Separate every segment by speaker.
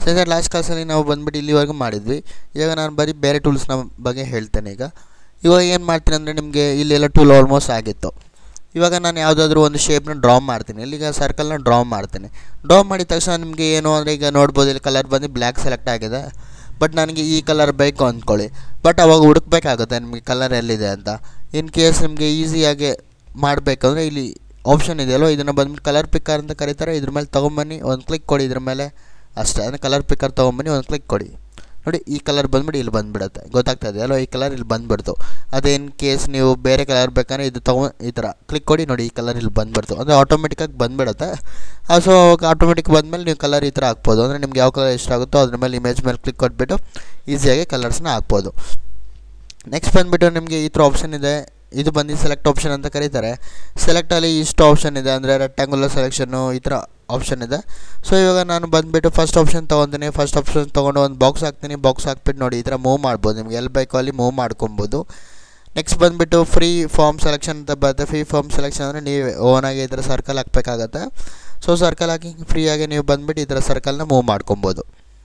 Speaker 1: ಸ್ನೇಹಿತರೆ ಲಾಸ್ಟ್ ಕ್ಲಾಸಲ್ಲಿ ನಾವು ಬಂದ್ಬಿಟ್ಟು ಇಲ್ಲಿವರೆಗೂ ಮಾಡಿದ್ವಿ ಇವಾಗ ನಾನು ಬರೀ ಬೇರೆ ಟೂಲ್ಸ್ನ ಬಗ್ಗೆ ಹೇಳ್ತೇನೆ ಈಗ ಇವಾಗ ಏನು ಮಾಡ್ತೀನಿ ಅಂದರೆ ನಿಮಗೆ ಇಲ್ಲೆಲ್ಲ ಟೂಲ್ ಆಲ್ಮೋಸ್ಟ್ ಆಗಿತ್ತು ಇವಾಗ ನಾನು ಯಾವುದಾದ್ರೂ ಒಂದು ಶೇಪ್ನ ಡ್ರಾ ಮಾಡ್ತೀನಿ ಇಲ್ಲಿಗ ಸರ್ಕಲ್ನ ಡ್ರಾ ಮಾಡ್ತೀನಿ ಡ್ರಾ ಮಾಡಿದ ತಕ್ಷಣ ನಿಮಗೆ ಏನು ಅಂದರೆ ಈಗ ನೋಡ್ಬೋದು ಇಲ್ಲಿ ಕಲರ್ ಬಂದು ಬ್ಲ್ಯಾಕ್ ಸೆಲೆಕ್ಟ್ ಆಗಿದೆ ಬಟ್ ನನಗೆ ಈ ಕಲರ್ ಬೇಕು ಅಂದ್ಕೊಳ್ಳಿ ಬಟ್ ಅವಾಗ ಹುಡುಕ್ಬೇಕಾಗುತ್ತೆ ನಿಮಗೆ ಕಲರ್ ಎಲ್ಲಿದೆ ಅಂತ ಇನ್ ಕೇಸ್ ನಿಮಗೆ ಈಸಿಯಾಗಿ ಮಾಡಬೇಕಂದ್ರೆ ಇಲ್ಲಿ ಆಪ್ಷನ್ ಇದೆಯಲ್ಲೋ ಇದನ್ನು ಬಂದ್ಬಿಟ್ಟು ಕಲರ್ ಪಿಕ್ಕರ್ ಅಂತ ಕರೀತಾರೆ ಇದ್ರ ಮೇಲೆ ತೊಗೊಂಬನ್ನಿ ಒಂದು ಕ್ಲಿಕ್ ಕೊಡಿ ಇದ್ರ ಮೇಲೆ ಅಷ್ಟೇ ಅಂದರೆ ಕಲರ್ ಪಿಕ್ಕರ್ ತೊಗೊಂಬನ್ನಿ ಒಂದು ಕ್ಲಿಕ್ ಕೊಡಿ ನೋಡಿ ಈ ಕಲರ್ ಬಂದ್ಬಿಟ್ಟು ಇಲ್ಲಿ ಬಂದುಬಿಡುತ್ತೆ ಗೊತ್ತಾಗ್ತಾ ಇದೆ ಅಲ್ವಾ ಈ ಕಲರ್ ಇಲ್ಲಿ ಬಂದುಬಿಡ್ತು ಅದೇ ಇನ್ ಕೇಸ್ ನೀವು ಬೇರೆ ಕಲರ್ ಬೇಕಂದ್ರೆ ಇದು ತೊಗೊಂಡು ಈ ಥರ ಕ್ಲಿಕ್ ಕೊಡಿ ನೋಡಿ ಈ ಕಲರ್ ಇಲ್ಲಿ ಬಂದುಬಿಡ್ತು ಅಂದರೆ ಆಟೋಮೆಟಿಕ್ಕಾಗಿ ಬಂದುಬಿಡುತ್ತೆ ಸೊ ಆಟೋಮೆಟಿಕ್ ಬಂದಮೇಲೆ ನೀವು ಕಲರ್ ಈ ಥರ ಹಾಕ್ಬೋದು ಅಂದರೆ ನಿಮ್ಗೆ ಯಾವ ಕಲರ್ ಇಷ್ಟ ಆಗುತ್ತೋ ಅದ್ರ ಮೇಲೆ ಇಮೇಜ್ ಮೇಲೆ ಕ್ಲಿಕ್ ಕೊಟ್ಬಿಟ್ಟು ಈಸಿಯಾಗಿ ಕಲರ್ಸ್ನ ಹಾಕ್ಬೋದು ನೆಕ್ಸ್ಟ್ ಬಂದುಬಿಟ್ಟು ನಿಮಗೆ ಈ ಥರ ಆಪ್ಷನ್ ಇದೆ ಇದು ಬಂದು ಸೆಲೆಕ್ಟ್ ಆಪ್ಷನ್ ಅಂತ ಕರೀತಾರೆ ಸೆಲೆಕ್ಟಲ್ಲಿ ಇಷ್ಟು ಆಪ್ಷನ್ ಇದೆ ಅಂದರೆ ರೆಕ್ಟ್ಯಾಂಗುಲರ್ ಸೆಲೆಕ್ಷನ್ನು ಈ ಥರ ಆಪ್ಷನ್ ಇದೆ ಸೊ ಇವಾಗ ನಾನು ಬಂದುಬಿಟ್ಟು ಫಸ್ಟ್ ಆಪ್ಷನ್ ತೊಗೊತೀನಿ ಫಸ್ಟ್ ಆಪ್ಷನ್ ತೊಗೊಂಡು ಒಂದು ಬಾಕ್ಸ್ ಹಾಕ್ತೀನಿ ಬಾಕ್ಸ್ ಹಾಕ್ಬಿಟ್ಟು ನೋಡಿ ಈ ಥರ ಮೂವ್ ಮಾಡ್ಬೋದು ನಿಮ್ಗೆ ಎಲ್ಲಿ ಬೇಕೋ ಅಲ್ಲಿ ಮೂವ್ ಮಾಡ್ಕೊಬೋದು ನೆಕ್ಸ್ಟ್ ಬಂದುಬಿಟ್ಟು ಫ್ರೀ ಫಾರ್ಮ್ ಸೆಲೆಕ್ಷನ್ ಅಂತ ಬರುತ್ತೆ ಫ್ರೀ ಫಾರ್ಮ್ ಸೆಲೆಕ್ಷನ್ ಅಂದರೆ ನೀವು ಓನಾಗಿ ಈ ಥರ ಸರ್ಕಲ್ ಹಾಕಬೇಕಾಗತ್ತೆ ಸೊ ಸರ್ಕಲ್ ಹಾಕಿ ಫ್ರೀಯಾಗಿ ನೀವು ಬಂದುಬಿಟ್ಟು ಈ ಥರ ಸರ್ಕಲ್ನ ಮೂವ್ ಮಾಡ್ಕೊಬೋದು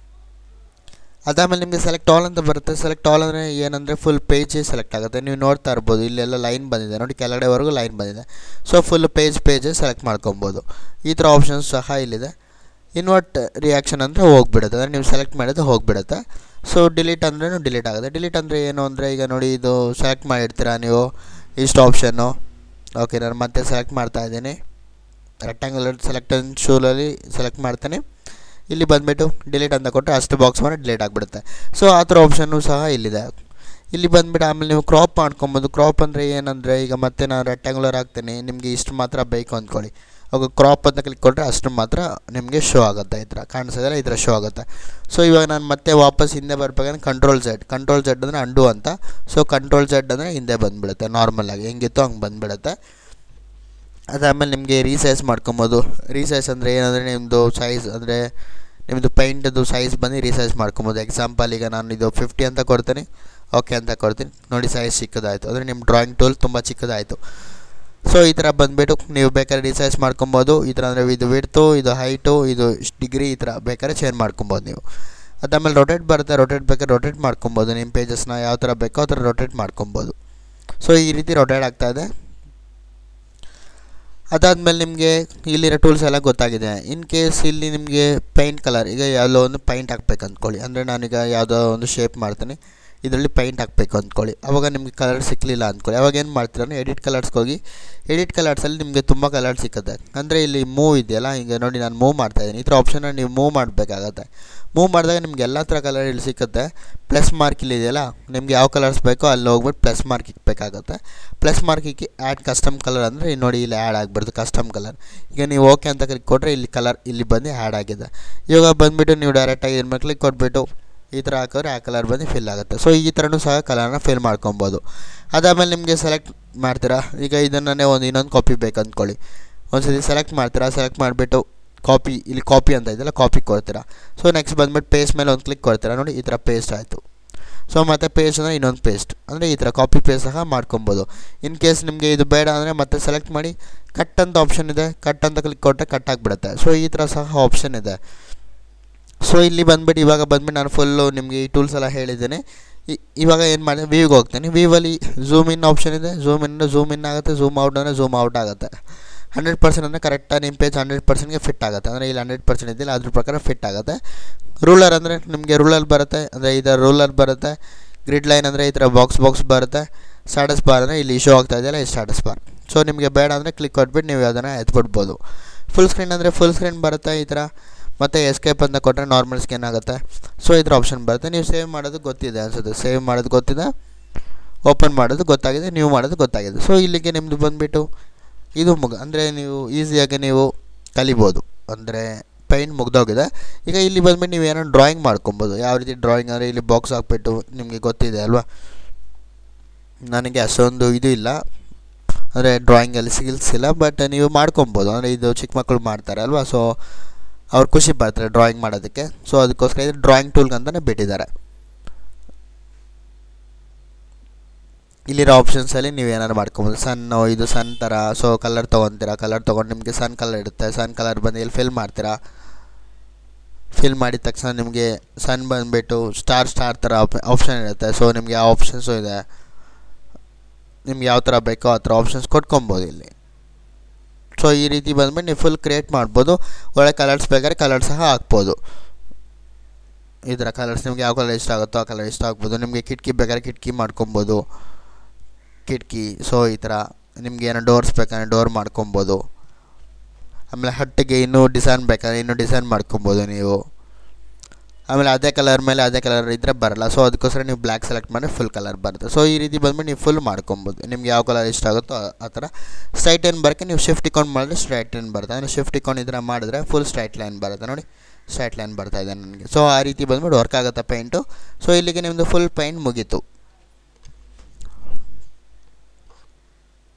Speaker 1: ಅದಾದಮೇಲೆ ನಿಮಗೆ ಸೆಲೆಕ್ಟ್ ಆಲ್ ಅಂತ ಬರುತ್ತೆ ಸೆಲೆಕ್ಟ್ ಆಲ್ ಅಂದರೆ ಏನಂದರೆ ಫುಲ್ ಪೇಜ್ ಸೆಲೆಕ್ಟ್ ಆಗುತ್ತೆ ನೀವು ನೋಡ್ತಾ ಇರ್ಬೋದು ಇಲ್ಲೆಲ್ಲ ಲೈನ್ ಬಂದಿದೆ ನೋಡಿ ಕೆಳಗಡೆವರೆಗೂ ಲೈನ್ ಬಂದಿದೆ so full page page select ಮಾಡ್ಕೊಬೋದು ಈ ಥರ ಆಪ್ಷನ್ಸ್ ಸಹ ಇಲ್ಲಿದೆ ಇನ್ವರ್ಟ್ ರಿಯಾಕ್ಷನ್ ಅಂದರೆ ಹೋಗ್ಬಿಡುತ್ತೆ ಅಂದರೆ ನೀವು ಸೆಲೆಕ್ಟ್ ಮಾಡಿದ್ರೆ ಹೋಗ್ಬಿಡುತ್ತೆ ಸೊ ಡಿಲೀಟ್ ಅಂದ್ರೂ ಡಿಲೀಟ್ ಆಗುತ್ತೆ ಡಿಲೀಟ್ ಅಂದರೆ ಏನು ಅಂದರೆ ಈಗ ನೋಡಿ ಇದು ಸೆಲೆಕ್ಟ್ ಮಾಡಿರ್ತೀರಾ ನೀವು ಇಷ್ಟು ಆಪ್ಷನ್ನು ಓಕೆ ನಾನು ಮತ್ತೆ ಸೆಲೆಕ್ಟ್ ಮಾಡ್ತಾ ಇದ್ದೀನಿ ರೆಕ್ಟ್ಯಾಂಗುಲರ್ ಸೆಲೆಕ್ಟನ್ ಶೂಲಲ್ಲಿ ಸೆಲೆಕ್ಟ್ ಮಾಡ್ತೀನಿ ಇಲ್ಲಿ ಬಂದುಬಿಟ್ಟು ಡಿಲೀಟ್ ಅಂತ ಕೊಟ್ಟರೆ ಅಷ್ಟು ಬಾಕ್ಸ್ ಮಾಡಿ ಡಿಲೀಟ್ ಆಗಿಬಿಡುತ್ತೆ ಸೊ ಆ ಥರ ಆಪ್ಷನ್ನು ಸಹ ಇಲ್ಲಿದೆ ಇಲ್ಲಿ ಬಂದುಬಿಟ್ಟು ಆಮೇಲೆ ನೀವು ಕ್ರಾಪ್ ಮಾಡ್ಕೊಬೋದು ಕ್ರಾಪ್ ಅಂದರೆ ಏನಂದರೆ ಈಗ ಮತ್ತೆ ನಾನು ರೆಕ್ಟ್ಯಾಂಗುಲರ್ ಹಾಕ್ತೀನಿ ನಿಮಗೆ ಇಷ್ಟು ಮಾತ್ರ ಬೇಕು ಅಂದ್ಕೊಳ್ಳಿ ಅವಾಗ ಕ್ರಾಪ್ ಅಂತ ಕ್ಲಿಕ್ ಕೊಟ್ಟರೆ ಅಷ್ಟು ಮಾತ್ರ ನಿಮಗೆ ಶೋ ಆಗುತ್ತೆ ಈ ಥರ ಕಾಣಿಸೋದಿಲ್ಲ ಈ ಥರ ಶೋ ಆಗುತ್ತೆ ಸೊ ಇವಾಗ ನಾನು ಮತ್ತೆ ವಾಪಸ್ ಹಿಂದೆ ಬರ್ಬೇಕಂದ್ರೆ ಕಂಟ್ರೋಲ್ ಜೆಡ್ ಕಂಟ್ರೋಲ್ ಜೆಡ್ ಅಂದರೆ ಅಂಡು ಅಂತ ಸೊ ಕಂಟ್ರೋಲ್ ಜೆಡ್ ಅಂದರೆ ಹಿಂದೆ ಬಂದುಬಿಡುತ್ತೆ ನಾರ್ಮಲಾಗಿ ಹೆಂಗಿತ್ತು ಹಂಗೆ ಬಂದುಬಿಡುತ್ತೆ ಅದಾದಮೇಲೆ ನಿಮಗೆ ರೀಸೈಸ್ ಮಾಡ್ಕೊಬೋದು ರೀಸೈಸ್ ಅಂದರೆ ಏನಂದರೆ ನಿಮ್ಮದು ಸೈಜ್ ಅಂದರೆ ನಿಮ್ಮದು ಪೈಂಟದು ಸೈಜ್ ಬಂದು ರೀಸೈಸ್ ಮಾಡ್ಕೊಬೋದು ಎಕ್ಸಾಂಪಲ್ ಈಗ ನಾನು ಇದು ಫಿಫ್ಟಿ ಅಂತ ಕೊಡ್ತೀನಿ ಓಕೆ ಅಂತ ಕೊಡ್ತೀನಿ ನೋಡಿ ಸೈಜ್ ಚಿಕ್ಕದಾಯಿತು ಅಂದರೆ ನಿಮ್ಮ ಡ್ರಾಯಿಂಗ್ ಟೂಲ್ ತುಂಬ ಚಿಕ್ಕದಾಯಿತು ಸೊ ಈ ಥರ ಬಂದುಬಿಟ್ಟು ನೀವು ಬೇಕಾದ್ರೆ ರಿಸೈಸ್ ಮಾಡ್ಕೊಬೋದು ಈ ಥರ ಅಂದರೆ ಇದು ವಿಡ್ತು ಇದು ಹೈಟು ಇದು ಡಿಗ್ರಿ ಈ ಥರ ಬೇಕಾದ್ರೆ ಚೇಂಜ್ ಮಾಡ್ಕೊಬೋದು ನೀವು ಅದಾದಮೇಲೆ ರೊಟೇಟ್ ಬರುತ್ತೆ ರೊಟೇಟ್ ಬೇಕಾದ್ರೆ ರೊಟೇಟ್ ಮಾಡ್ಕೊಬೋದು ನಿಮ್ಮ ಪೇಜಸ್ನ ಯಾವ ಥರ ಬೇಕೋ ಆ ಥರ ರೊಟೇಟ್ ಮಾಡ್ಕೊಬೋದು ಸೊ ಈ ರೀತಿ ರೊಟೇಟ್ ಆಗ್ತಾಯಿದೆ ಅದಾದಮೇಲೆ ನಿಮಗೆ ಇಲ್ಲಿರೋ ಟೂಲ್ಸ್ ಎಲ್ಲ ಗೊತ್ತಾಗಿದೆ ಇನ್ ಕೇಸ್ ಇಲ್ಲಿ ನಿಮಗೆ ಪೈಂಟ್ ಕಲರ್ ಈಗ ಯಾವುದೋ ಒಂದು ಪೈಂಟ್ ಹಾಕ್ಬೇಕು ಅಂದ್ಕೊಳ್ಳಿ ಅಂದರೆ ನಾನೀಗ ಯಾವುದೋ ಒಂದು ಶೇಪ್ ಮಾಡ್ತೀನಿ ಇದರಲ್ಲಿ ಪೈಂಟ್ ಹಾಕಬೇಕು ಅಂದ್ಕೊಳ್ಳಿ ಅವಾಗ ನಿಮಗೆ ಕಲರ್ ಸಿಕ್ಕಲಿಲ್ಲ ಅಂದ್ಕೊಳ್ಳಿ ಅವಾಗ ಏನು ಮಾಡ್ತೀರ ಅಂದರೆ ಎಡಿಟ್ ಕಲರ್ಸ್ಗೆ ಹೋಗಿ ಎಡಿಟ್ ಕಲರ್ಸಲ್ಲಿ ನಿಮಗೆ ತುಂಬ ಕಲರ್ ಸಿಕ್ಕುತ್ತೆ ಅಂದರೆ ಇಲ್ಲಿ ಮೂವ್ ಇದೆಯಲ್ಲ ಈಗ ನೋಡಿ ನಾನು ಮೂವ್ ಮಾಡ್ತಾಯಿದ್ದೀನಿ ಈ ಥರ ಆಪ್ಷನ್ನ ನೀವು ಮೂವ್ ಮಾಡಬೇಕಾಗತ್ತೆ ಮೂವ್ ಮಾಡಿದಾಗ ನಿಮ್ಗೆ ಎಲ್ಲ ಥರ ಕಲರ್ ಇಲ್ಲಿ ಸಿಕ್ಕುತ್ತೆ ಪ್ಲಸ್ ಮಾರ್ಕ್ ಇಲ್ಲಿ ಇದೆಯಲ್ಲ ನಿಮ್ಗೆ ಯಾವ ಕಲರ್ಸ್ ಬೇಕೋ ಅಲ್ಲಿ ಹೋಗ್ಬಿಟ್ಟು ಪ್ಲಸ್ ಮಾರ್ಕ್ ಇಕ್ಬೇಕಾಗುತ್ತೆ ಪ್ಲಸ್ ಮಾರ್ಕ್ ಇಕ್ಕಿ ಆ್ಯಡ್ ಕಸ್ಟಮ್ ಕಲರ್ ಅಂದರೆ ನೋಡಿ ಇಲ್ಲಿ ಆ್ಯಡ್ ಆಗಿಬಿಡ್ತು ಕಸ್ಟಮ್ ಕಲರ್ ಈಗ ನೀವು ಓಕೆ ಅಂತ ಕ್ಲಿಕ್ ಕೊಟ್ಟರೆ ಇಲ್ಲಿ ಕಲರ್ ಇಲ್ಲಿ ಬಂದು ಆ್ಯಡ್ ಆಗಿದೆ ಇವಾಗ ಬಂದುಬಿಟ್ಟು ನೀವು ಡೈರೆಕ್ಟಾಗಿ ಇದ್ರ ಮೇಲೆ ಕ್ಲಿಕ್ ಕೊಟ್ಬಿಟ್ಟು ಈ ಥರ ಹಾಕಿದ್ರೆ ಆ ಕಲರ್ ಬಂದು ಫಿಲ್ ಆಗುತ್ತೆ ಸೊ ಈ ಥರನೂ ಸಹ ಕಲರ್ನ ಫಿಲ್ ಮಾಡ್ಕೊಬೋದು ಅದಾದಮೇಲೆ ನಿಮಗೆ ಸೆಲೆಕ್ಟ್ ಮಾಡ್ತೀರಾ ಈಗ ಇದನ್ನೇ ಒಂದು ಇನ್ನೊಂದು ಕಾಪಿ ಬೇಕು ಅಂದ್ಕೊಳ್ಳಿ ಒಂದು ಸತಿ ಸೆಲೆಕ್ಟ್ ಮಾಡ್ತೀರಾ ಸೆಲೆಕ್ಟ್ ಮಾಡಿಬಿಟ್ಟು ಕಾಪಿ ಇಲ್ಲಿ ಕಾಪಿ ಅಂತ ಇದೆಯಲ್ಲ ಕಾಪಿ ಕೊಡ್ತೀರಾ ಸೊ ನೆಕ್ಸ್ಟ್ ಬಂದ್ಬಿಟ್ಟು ಪೇಸ್ಟ್ ಮೇಲೆ ಒಂದು ಕ್ಲಿಕ್ ಕೊಡ್ತೀರಾ ನೋಡಿ ಈ ಥರ ಪೇಸ್ಟ್ ಆಯಿತು ಸೊ ಮತ್ತು ಪೇಸ್ಟ್ ಅಂದರೆ ಇನ್ನೊಂದು ಪೇಸ್ಟ್ ಅಂದರೆ ಈ ಥರ ಕಾಪಿ ಪೇಸ್ಟ್ ಸಹ ಮಾಡ್ಕೊಬೋದು ಇನ್ ಕೇಸ್ ನಿಮಗೆ ಇದು ಬೇಡ ಅಂದರೆ ಮತ್ತೆ ಸೆಲೆಕ್ಟ್ ಮಾಡಿ ಕಟ್ ಅಂತ ಆಪ್ಷನ್ ಇದೆ ಕಟ್ ಅಂತ ಕ್ಲಿಕ್ ಕೊಟ್ಟರೆ ಕಟ್ ಆಗಿಬಿಡುತ್ತೆ ಸೊ ಈ ಥರ ಸಹ ಆಪ್ಷನ್ ಇದೆ ಸೊ ಇಲ್ಲಿ ಬಂದ್ಬಿಟ್ಟು ಇವಾಗ ಬಂದ್ಬಿಟ್ಟು ನಾನು ಫುಲ್ಲು ನಿಮಗೆ ಈ ಟೂಲ್ಸ್ ಎಲ್ಲ ಹೇಳಿದ್ದೇನೆ ಇವಾಗ ಏನು ಮಾಡಿದೆ ವ್ಯೂಗೆ ಹೋಗ್ತೀನಿ ವ್ಯೂವಲ್ಲಿ ಝೂಮ್ ಇನ್ ಆಪ್ಷನ್ ಇದೆ ಝೂಮ್ ಇನ್ ಝೂಮ್ ಇನ್ ಆಗುತ್ತೆ ಝೂಮ್ ಔಟ್ ಅಂದರೆ ಝೂಮ್ ಔಟ್ ಆಗುತ್ತೆ ಹಂಡ್ರೆಡ್ ಪರ್ಸೆಂಟ್ ಅಂದರೆ ಕರೆಕ್ಟಾಗಿ ನಿಮ್ಮ ಪೇಜ್ ಹಂಡ್ರೆಡ್ ಪರ್ಸೆಂಟ್ಗೆ ಫಿಟ್ ಆಗುತ್ತೆ ಅಂದರೆ ಇಲ್ಲಿ ಹಂಡ್ರೆಡ್ ಪರ್ಸೆಂಟ್ ಇದ್ದಿಲ್ಲ ಅದ್ರ ಪ್ರಕಾರ ಫಿಟ್ ಆಗುತ್ತೆ ರೂಲರ್ ಅಂದರೆ ನಿಮಗೆ ರೂಲರ್ ಬರುತ್ತೆ ಅಂದರೆ ಇದರ ರೂಲರ್ ಬರುತ್ತೆ ಗ್ರಿಡ್ ಲೈನ್ ಅಂದರೆ ಈ ಥರ ಬಾಕ್ಸ್ ಬಾಕ್ಸ್ ಬರುತ್ತೆ ಸ್ಟಾಟಸ್ ಬಾರ್ ಅಂದರೆ ಇಲ್ಲಿ ಶೋ ಆಗ್ತಾ ಇದೆಯಲ್ಲ ಈ ಸ್ಟಾಟಸ್ ಬಾರ್ ಸೊ ನಿಮಗೆ ಬೇಡ ಅಂದರೆ ಕ್ಲಿಕ್ ಕೊಟ್ಬಿಟ್ಟು ನೀವು ಅದನ್ನು ಎತ್ಬಿಡ್ಬೋದು ಫುಲ್ ಸ್ಕ್ರೀನ್ ಅಂದರೆ ಫುಲ್ ಸ್ಕ್ರೀನ್ ಬರುತ್ತೆ ಈ ಥರ ಮತ್ತು ಎಸ್ಕೇಪ್ ಅಂತ ಕೊಟ್ಟರೆ ನಾರ್ಮಲ್ ಸ್ಕ್ಯಾನ್ ಆಗುತ್ತೆ ಸೊ ಇದ್ರ ಆಪ್ಷನ್ ಬರುತ್ತೆ ನೀವು ಸೇವ್ ಮಾಡೋದು ಗೊತ್ತಿದೆ ಅನಿಸುತ್ತೆ ಸೇವ್ ಮಾಡೋದು ಗೊತ್ತಿದೆ ಓಪನ್ ಮಾಡೋದು ಗೊತ್ತಾಗಿದೆ ನೀವು ಮಾಡೋದು ಗೊತ್ತಾಗಿದೆ ಸೊ ಇಲ್ಲಿಗೆ ನಿಮ್ಮದು ಬಂದುಬಿಟ್ಟು ಇದು ಮುಗ ಅಂದರೆ ನೀವು ಈಸಿಯಾಗಿ ನೀವು ಕಲಿಬೋದು ಅಂದರೆ ಪೈಂಟ್ ಮುಗ್ದೋಗಿದೆ ಈಗ ಇಲ್ಲಿ ಬಂದ್ಬಿಟ್ಟು ನೀವು ಏನೋ ಡ್ರಾಯಿಂಗ್ ಮಾಡ್ಕೊಬೋದು ಯಾವ ರೀತಿ ಡ್ರಾಯಿಂಗ್ ಅಂದರೆ ಇಲ್ಲಿ ಬಾಕ್ಸ್ ಹಾಕ್ಬಿಟ್ಟು ನಿಮಗೆ ಗೊತ್ತಿದೆ ಅಲ್ವಾ ನನಗೆ ಅಷ್ಟೊಂದು ಇದು ಇಲ್ಲ ಅಂದರೆ ಡ್ರಾಯಿಂಗಲ್ಲಿ ಸ್ಕಿಲ್ಸ್ ಇಲ್ಲ ಬಟ್ ನೀವು ಮಾಡ್ಕೊಬೋದು ಅಂದರೆ ಇದು ಚಿಕ್ಕ ಮಕ್ಕಳು ಮಾಡ್ತಾರೆ ಅಲ್ವಾ ಸೊ ಅವ್ರು ಖುಷಿ ಪಡ್ತಾರೆ ಡ್ರಾಯಿಂಗ್ ಮಾಡೋದಕ್ಕೆ ಸೊ ಅದಕ್ಕೋಸ್ಕರ ಇದು ಡ್ರಾಯಿಂಗ್ ಟೂಲ್ಗೆ ಅಂತಲೇ ಬಿಟ್ಟಿದ್ದಾರೆ ಇಲ್ಲಿರೋ ಆಪ್ಷನ್ಸಲ್ಲಿ ನೀವು ಏನಾದ್ರು ಮಾಡ್ಕೊಬೋದು ಸಣ್ಣ ಇದು ಸಣ್ಣ ಥರ ಸೊ ಕಲರ್ ತೊಗೊತೀರಾ ಕಲರ್ ತೊಗೊಂಡು ನಿಮಗೆ ಸನ್ ಕಲರ್ ಇರುತ್ತೆ ಸನ್ ಕಲರ್ ಬಂದು ಇಲ್ಲಿ ಫಿಲ್ ಮಾಡ್ತೀರಾ ಫಿಲ್ ಮಾಡಿದ ತಕ್ಷಣ ನಿಮಗೆ ಸನ್ ಬಂದುಬಿಟ್ಟು ಸ್ಟಾರ್ ಸ್ಟಾರ್ ಥರ ಆಪ್ಷನ್ ಇರುತ್ತೆ ಸೊ ನಿಮಗೆ ಆ ಆಪ್ಷನ್ಸು ಇದೆ ನಿಮ್ಗೆ ಯಾವ ಥರ ಬೇಕೋ ಆ ಥರ ಆಪ್ಷನ್ಸ್ ಕೊಟ್ಕೊಬೋದು ಇಲ್ಲಿ ಸೊ ಈ ರೀತಿ ಬಂದ್ಬಿಟ್ಟು ನೀವು ಫುಲ್ ಕ್ರಿಯೇಟ್ ಮಾಡ್ಬೋದು ಒಳ್ಳೆ ಕಲರ್ಸ್ ಬೇಕಾದ್ರೆ ಕಲರ್ ಸಹ ಹಾಕ್ಬೋದು ಈ ಥರ ಕಲರ್ಸ್ ನಿಮ್ಗೆ ಯಾವ ಕಲರ್ ಇಷ್ಟ ಆಗುತ್ತೋ ಆ ಕಲರ್ ಇಷ್ಟ ಆಗ್ಬೋದು ನಿಮಗೆ ಕಿಟಕಿ ಬೇಕಾದ್ರೆ ಕಿಟಕಿ ಮಾಡ್ಕೊಬೋದು ಕಿಟಕಿ ಸೊ ಈ ಥರ ನಿಮ್ಗೆ ಏನೋ ಡೋರ್ಸ್ ಬೇಕಾದ್ರೆ ಡೋರ್ ಮಾಡ್ಕೊಬೋದು ಆಮೇಲೆ ಹಟ್ಟಿಗೆ ಇನ್ನೂ ಡಿಸೈನ್ ಬೇಕಾದ್ರೆ ಇನ್ನೂ ಡಿಸೈನ್ ಮಾಡ್ಕೊಬೋದು ನೀವು ಆಮೇಲೆ ಅದೇ ಕಲರ್ ಮೇಲೆ ಅದೇ ಕಲರ್ ಇದ್ದರೆ ಬರಲ್ಲ ಸೊ ಅದಕ್ಕೋಸ್ಕರ ನೀವು ಬ್ಲ್ಯಾಕ್ ಸೆಲೆಕ್ಟ್ ಮಾಡಿದ್ರೆ ಫುಲ್ ಕಲರ್ ಬರುತ್ತೆ ಸೊ ಈ ರೀತಿ ಬಂದ್ಬಿಟ್ಟು ನೀವು ಫುಲ್ ಮಾಡ್ಕೊಬೋದು ನಿಮ್ಗೆ ಯಾವ ಕಲರ್ ಇಷ್ಟ ಆಗುತ್ತೋ ಆ- ಆ ಥರ ಸ್ಟ್ರೈಟ್ ಲೈನ್ ಬರೋಕ್ಕೆ ನೀವು ಶಿಫ್ಟ್ ಇಕೊಂಡು ಮಾಡಿದ್ರೆ ಸ್ಟ್ರೈಟ್ ಲೈನ್ ಬರುತ್ತೆ ಅಂದರೆ ಶಿಫ್ಟ್ ಇಕೊಂಡು ಈ ಥರ ಮಾಡಿದ್ರೆ ಫುಲ್ ಸ್ಟ್ರೈಟ್ ಲೈನ್ ಬರುತ್ತೆ ನೋಡಿ ಸ್ಟ್ರೈಟ್ ಲೈನ್ ಬರ್ತಾ ಇದೆ ನನಗೆ ಸೊ ಆ ರೀತಿ ಬಂದ್ಬಿಟ್ಟು ವರ್ಕ್ ಆಗುತ್ತೆ ಪೇಂಟು ಸೊ ಇಲ್ಲಿಗೆ ನಿಮ್ಮದು ಫುಲ್ ಪೇಂಟ್ ಮುಗೀತು